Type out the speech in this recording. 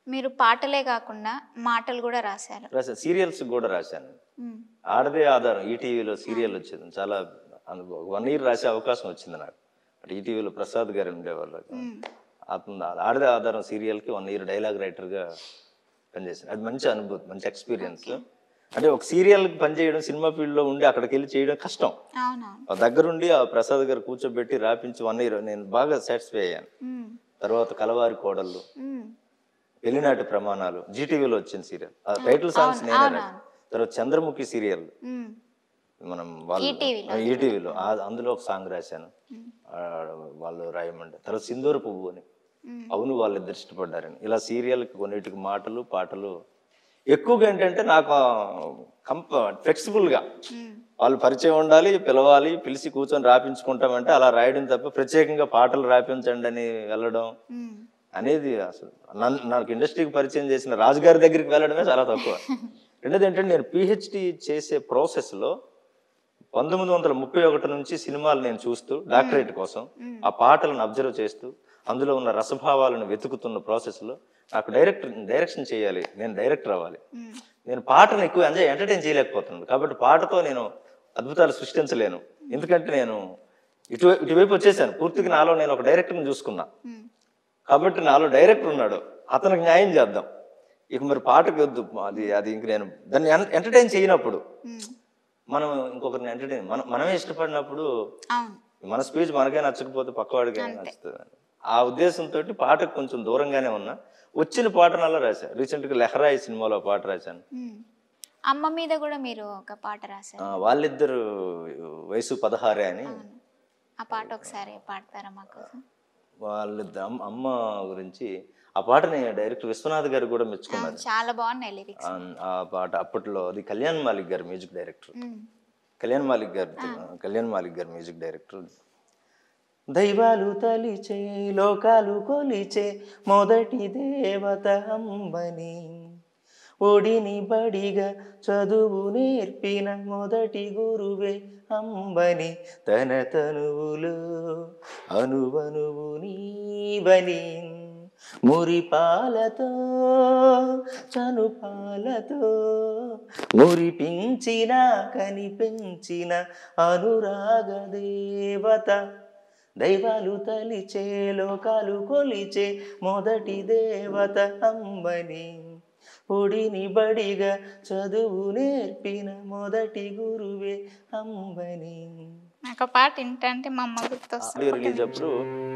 మీరు పాటలే కాకుండా మాటలు కూడా రాశారు రాశాను సీరియల్స్ కూడా రాశాను ఉమ్, ఆడదే ఆధారం ఈటీవీలో సీరియల్ వచ్చేది చాలా వన్ ఇయర్ రాసే అవకాశం వచ్చింది నాకు అంటే ఈటీవీలో ప్రసాద్ గారు ఉండేవాళ్ళు ఉమ్, అతను ఆడదే ఆధారం సీరియల్కి వన్ ఇయర్ డైలాగ్ రైటర్గా పనిచేశాను అది మంచి అనుభూతి మంచి ఎక్స్పీరియన్స్ అంటే ఒక సీరియల్కి పనిచేయడం సినిమా ఫీల్డ్లో ఉండి అక్కడికి వెళ్ళి చేయడం కష్టం అవునవును ఆ దగ్గరుండి ఆ ప్రసాద్ గారు కూర్చోబెట్టి రాపించి వన్ ఇయర్ నేను బాగా సాటిస్ఫై అయ్యాను ఉమ్, తర్వాత కలవారి కోడళ్ళు ఉమ్, పెళ్లినాటి ప్రమాణాలు జీటీవీలో వచ్చిన సీరియల్ ఆ టైటిల్ సాంగ్స్ అవును, నేనే అవును, రాశాను తర్వాత చంద్రముఖి సీరియల్ ఉమ్, మనం వాళ్ళు ఈటీవీలో. ఈటీవీలో అందులో ఒక సాంగ్ రాశాను ఆ, వాళ్ళు రాయమంటే తర్వాత సింధూర పువ్వు అని ఉమ్, అవును వాళ్ళిద్దరు ఇష్టపడ్డారని ఇలా సీరియల్కి కొన్నిటికి మాటలు పాటలు ఎక్కువగా ఏంటంటే నాకు కంప ఫ్లెక్సిబుల్గా ఉమ్, వాళ్ళు పరిచయం ఉండాలి పిలవాలి పిలిచి కూర్చొని రాపించుకుంటామంటే అలా రాయడం తప్ప ప్రత్యేకంగా పాటలు రాపించండి అని వెళ్ళడం ఉమ్, అనేది అసలు నన్ను నాకు ఇండస్ట్రీకి పరిచయం చేసిన రాజుగారి దగ్గరికి వెళ్ళడమే చాలా తక్కువ రెండోది ఏంటంటే నేను పిహెచ్డి చేసే ప్రాసెస్లో పంతొమ్మిది వందల ముప్పై ఒకటి నుంచి సినిమాలు నేను చూస్తూ డాక్టరేట్ కోసం ఆ పాటలను అబ్జర్వ్ చేస్తూ అందులో ఉన్న రసభావాలను వెతుకుతున్న ప్రాసెస్లో నాకు డైరెక్టర్ డైరెక్షన్ చేయాలి నేను డైరెక్టర్ అవ్వాలి ఉమ్, నేను పాటను ఎక్కువ ఎంజాయ్ ఎంటర్టైన్ చేయలేకపోతున్నాను కాబట్టి పాటతో నేను అద్భుతాలు సృష్టించలేను ఎందుకంటే నేను ఇటు ఇటువైపు వచ్చేసాను పూర్తిగా నాలో నేను ఒక డైరెక్టర్ని చూసుకున్నా ఉమ్, కాబట్టి నాలో డైరెక్టర్ ఉన్నాడు అతనికి న్యాయం చేద్దాం ఇక మరి పాటకు వద్దు అది అది ఇంక నేను దాన్ని ఎంటర్టైన్ చేయనప్పుడు ఉమ్, మనం ఇంకొకరిని ఎంటర్టైన్ మనం మనమే ఇష్టపడినప్పుడు అవును మన స్పీచ్ మనకే నచ్చకపోతే పక్కవాడికి నచ్చుతుంది ఆ ఉద్దేశంతో పాటకు కొంచెం దూరంగానే ఉన్నా వచ్చిన పాటనల్లా రాశాను రీసెంట్గా లెహరాయి సినిమాలో పాట రాశాను ఉమ్. అమ్మ మీద కూడా మీరు ఒక పాట రాశారు ఆ, వాళ్ళిద్దరు వయసు పదహారే అని అవును ఆ పాట ఒకసారి పాడతారా మాకు వాళ్ళిద్దరు అమ్మ అమ్మ గురించి ఆ పాటని డైరెక్టర్ విశ్వనాథ్ గారు కూడా మెచ్చుకున్నారు చాలా బాగున్నాయి లిరిక్స్ ఆ- ఆ పాట అప్పట్లో అది కళ్యాణ్ మాలిక్ గారు మ్యూజిక్ డైరెక్టర్ కళ్యాణ్ మాలిక్ గారు కళ్యాణ్ మాలిక్ గారు మ్యూజిక్ డైరెక్టర్ దైవాలు తలిచే లోకాలు కొలిచే మొదటి దేవత అంబని ఒడిని బడిగా చదువు నేర్పిన మొదటి గురువే అంబని తన తనువులు అనువనువు నీవని మురిపాలతో చనుపాలతో మురిపించిన కనిపించిన అనురాగ దేవత దైవాలు తలిచే లోకాలు కొలిచే మొదటి దేవత అంబని ఒడిని బడిగా చదువు నేర్పిన మొదటి గురువే అంబని నాకు ఆ పాట వింటంటే మా అమ్మ గుర్తొస్తుంది ఆడియో రిలీజ్ అప్పుడు